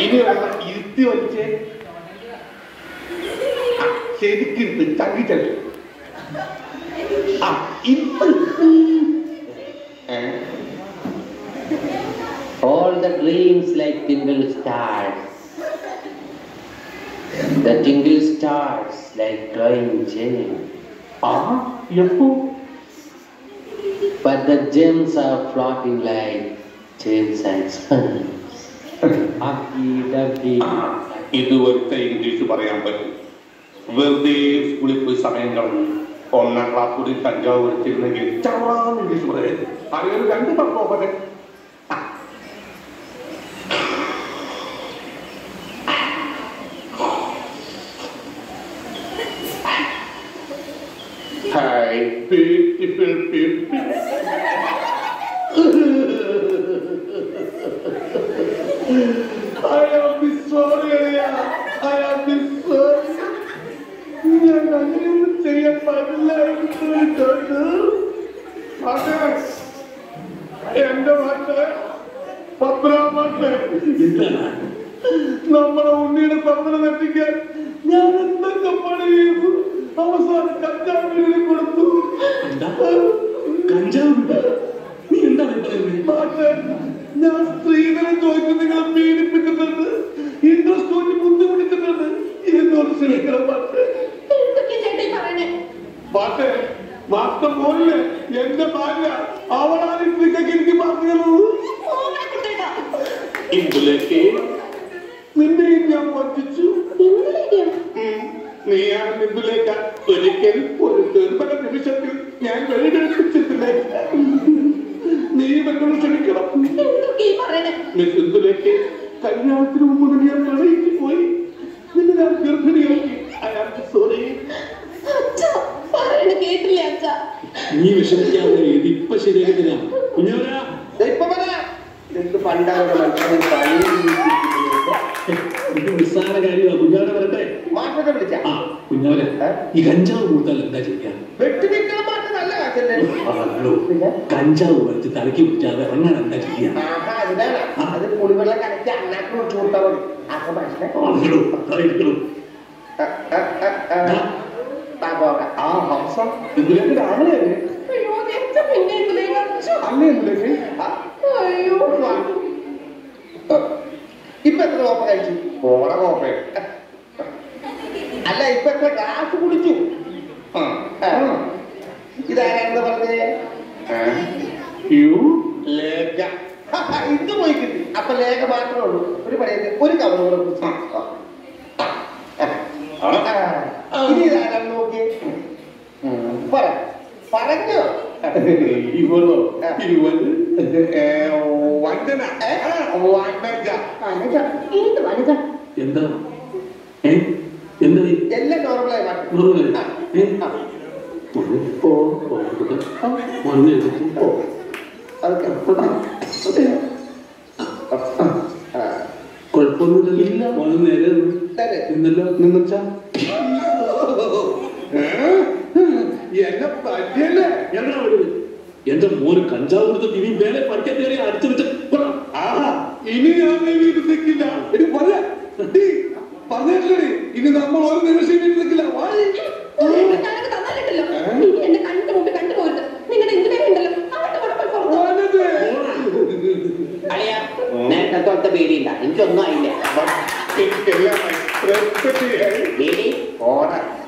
ഇനി വേണം ഇരുത്തി വലിച്ചേ ആ, ശരിക്കിരുത്ത് ചങ്കി ചങ്കി ആ ഇപ്പൊ ഏ All the dreams like tingle stars. The tingle stars like glowing gems. ആ എപ്പോ But the gems are floating like gems and sponge. Ducky, ducky. ഇത് ഒരുത്ത ഇംഗ്ലീഷ് പറയാൻ പറ്റും വെറുതെ സ്കൂളിൽ പോയി സമയം കളഞ്ഞു ഒന്നാം ക്ലാസ് കൂടി കഞ്ചാവ് എടുത്തിരുന്നെങ്കിൽ ചവറാന്ന് ഇംഗ്ലീഷ് പറയാം അറിയാൻ രണ്ട് പക്കോ പറയാം Hi, beautiful people. I am sorry, I am sorry. ഞാൻ അങ്ങനെയൊന്നും ചെയ്യാൻ പാടില്ലായിരുന്നു അതെ എന്റെ മാറ്റ് പത്രാം മാറ്റ് നമ്മളെ ഉണ്ണിയുടെ പത്രം തെറ്റിക്കാൻ ഞാൻ എന്തൊക്കെ പണി ചെയ്തു അവസാനം കഞ്ചാവിനെ കൊടുത്തു കഞ്ചാവ് നീ എന്താണ് പറയുന്നത് മാറ്റ് ഞാൻ സ്ത്രീധനം ചോദിച്ചു നിങ്ങളെ പീഡിപ്പിച്ചിട്ടുണ്ട് ഇൻട്രസ്റ്റ് കൊണ്ട് ബുദ്ധിമുട്ടിച്ചിട്ടുണ്ട് എന്നോട് ക്ഷമിക്കണം മാറ്റ് എന്തൊക്കെ ചേട്ടാ ഈ പറയണേ പാട്ട് മാസ്റ്റർ പോലില്ലേ എന്റെ ഭാര്യ അവളാണ് ഇത്രയ്ക്കൊക്കെ എനിക്ക് പറഞ്ഞുള്ളത് ഓവറെ കുട്ടേട്ടാ ഇതിലേക്ക് നിന്നെയും ഞാൻ പറ്റിച്ചു എന്തിനാ നീയാണ് നിന്നിലേക്ക് ഒരിക്കൽ ഒരു ദുർബല നിമിഷത്തിൽ ഞാൻ വെളിപ്പെടുപ്പിച്ചിട്ടില്ല നീ എന്നോട് ക്ഷമിക്കണം എന്തൊക്കെ ഈ പറയണേ മിസ് ഇന്ദുലേക്ക് കല്യാണത്തിന് മുമ്പ് തന്നെ ഞാൻ പ്രണയിച്ചു പോയി നിന്നെ ഞാൻ ഗർഭിണിയാക്കി അയാൾ സോറി അച്ഛാ പറയണ കേട്ടില്ലേ അച്ഛാ നീ വിഷമിക്കാതെ ഇതിപ്പൊ ശരിയാക്കി തരാം കുഞ്ഞവരാ ഇപ്പൊ പറയാം എന്ത് പണ്ടാണ് മനുഷ്യനെ ഇത് നിസ്സാര കാര്യമാണ് കുഞ്ഞാവരെ വരട്ടെ മാറ്റത്തെ വിളിച്ച ആ കുഞ്ഞാവരെ ഈ കഞ്ചാവ് കൊടുത്താൽ എന്താ ചെയ്യാൻ വെട്ടി നിൽക്കുന്ന മാറ്റം നല്ല കാശല്ലേ ഹലോ കഞ്ചാവ് വലിച്ച് തലക്ക് പിടിച്ചാൽ അത് ഇറങ്ങാൻ എന്താ ചെയ്യാ ആഹാ അതിനാണ് അത് കുളിവെള്ളം കലക്കി അണ്ണാക്കി വിട്ടു കൊടുത്താൽ മതി അപ്പൊ മനസ്സിലായി ഹലോ അറിയിക്കണം താ പോകാം ആ ഹംസ ഇതിലേക്ക് രാവിലെയല്ലേ അയ്യോ അച്ഛ പിന്നെ എന്തിലേക്ക് അച്ഛോ അല്ലേ ഇതിലേക്ക് അയ്യോ ഇപ്പൊ എത്ര കോപ്പ കഴിച്ചു പോണ കോപ്പേ അല്ല ഇപ്പൊ എത്ര ഗ്ലാസ് കുടിച്ചു ആ ആ. ഇതാരാണെന്ന് പറഞ്ഞേ യു ലേഖ ഇത് പോയി കിട്ടി അപ്പൊ ലേഖ മാത്രമേ ഉള്ളൂ ഒരു പണിയത് ഒരു കവർ കൂടെ കുടിച്ചു. ആ. ആ. ഇനി ഇതാരാണെന്ന് നോക്കിയേ ഉം. പറ പറഞ്ഞോ ഇവളോ ഇവള് ഏ, വഞ്ചന ഏ? വഞ്ചന വനജ ഏത് വനജ എന്താ ഏ എന്താ നീ എല്ലാം നോർമലായി മാറ്റും നോർമലായി? ആ. ഏ? ആ. ഓ ഓ മരുന്ന് എടുത്തിട്ട് ഓ. അതൊക്കെ. ആ. കുഴപ്പമൊന്നുമില്ലല്ലോ മോന് നേരെ നിന്ന്. തന്നെ. എന്നല്ലോ നിന്നുച്ചാ എന്നെ പറ്റിയല്ലേ എന്താ വരുന്നത് എന്റെ മോന് കഞ്ചാവ് കൊടുത്തിട്ട് ഇനി വേറെ പഠിക്കാൻ കയറി അടിച്ചു വെച്ച ആ ഇനി ഞാൻ നീ വീട്ടിൽ നിൽക്കില്ല എടി പറഞ്ഞ പറഞ്ഞില്ലേ ഇനി നമ്മൾ ഒരു നിമിഷം വീട്ടിൽ നിൽക്കില്ല വാടി. ഞാനൊക്കെ തന്നാലിട്ടല്ലോ ഇനി എന്റെ കണ്ണിന്റെ മുമ്പിൽ കണ്ടുപോരുത് നിങ്ങളുടെ ഇന്ദിരേ ഉണ്ടല്ലോ അവരുടെ കൂടെ പോയി പുറത്തു വാനത്. അളിയാ നേരത്തെ തൊട്ട പേടിയില്ല എനിക്കൊന്നും ആയില്ല എനിക്കെല്ലാം respect ചെയ്യാൻ പേടി ഓടാ